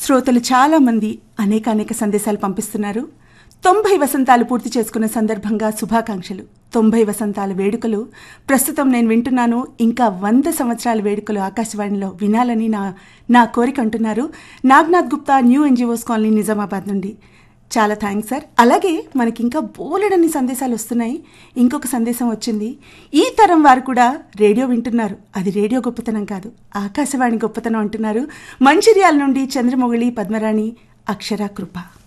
శ్రోతలు చాలామంది అనేక అనేక సందేశాలు పంపిస్తున్నారు తొంభై వసంతాలు పూర్తి చేసుకున్న సందర్భంగా శుభాకాంక్షలు తొంభై వసంతాల వేడుకలు ప్రస్తుతం నేను వింటున్నాను ఇంకా వంద సంవత్సరాల వేడుకలు ఆకాశవాణిలో వినాలని నా నా కోరిక అంటున్నారు Nagnath Gupta new NGOs colony Nizamabad నుండి చాలా థ్యాంక్స్ సార్ అలాగే మనకి ఇంకా బోలెడన్ని సందేశాలు వస్తున్నాయి ఇంకొక సందేశం వచ్చింది ఈ తరం వారు కూడా రేడియో వింటున్నారు అది రేడియో గొప్పతనం కాదు ఆకాశవాణి గొప్పతనం అంటున్నారు మంచిర్యాల నుండి చంద్రమొగిలి పద్మరాణి అక్షర కృప